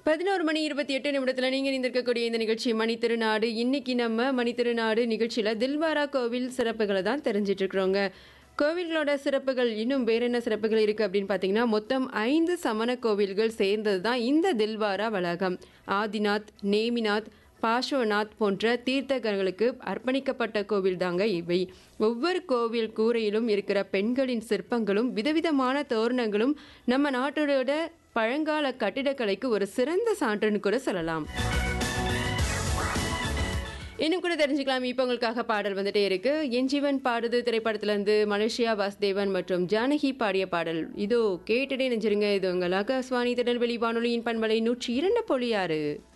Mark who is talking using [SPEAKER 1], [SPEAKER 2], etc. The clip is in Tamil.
[SPEAKER 1] பதினோரு மணி இருபத்தி எட்டு நிமிடத்தில் நீங்கள் இருந்திருக்கக்கூடிய இந்த நிகழ்ச்சி மணி திருநாடு இன்னைக்கு நம்ம மணி திருநாடு நிகழ்ச்சியில் தில்வாரா கோவில் சிறப்புகளை தான் தெரிஞ்சிட்டு இருக்கிறோங்க கோவில்களோட சிறப்புகள் இன்னும் வேற என்ன சிறப்புகள் இருக்குது அப்படின்னு பார்த்தீங்கன்னா மொத்தம் ஐந்து சமண கோவில்கள் சேர்ந்தது தான் இந்த தில்வாரா வளாகம் ஆதிநாத் நேமிநாத் பார்ஷ்வநாத் போன்ற தீர்த்தகர்களுக்கு அர்ப்பணிக்கப்பட்ட கோவில் தாங்க இவை ஒவ்வொரு கோவில் கூரையிலும் இருக்கிற பெண்களின் சிற்பங்களும் விதவிதமான தோரணங்களும் நம்ம நாட்டோட பழங்கால கட்டிடக்கலைக்கு ஒரு சிறந்த சான்றுன்னு கூட சொல்லலாம் இன்னும் கூட தெரிஞ்சுக்கலாம் இப்போ உங்களுக்காக பாடல் வந்துட்டே இருக்கு என் ஜீவன் பாடுது திரைப்படத்திலிருந்து மலேசியா வாசுதேவன் மற்றும் ஜானகி பாடிய பாடல் இதோ கேட்டுட்டே நெஞ்சிருங்க இது உங்கள் ஆகாஷ்வாணி திருநெல்வேலி வானொலியின் பண்பலை நூற்றி இரண்டு பொழியாறு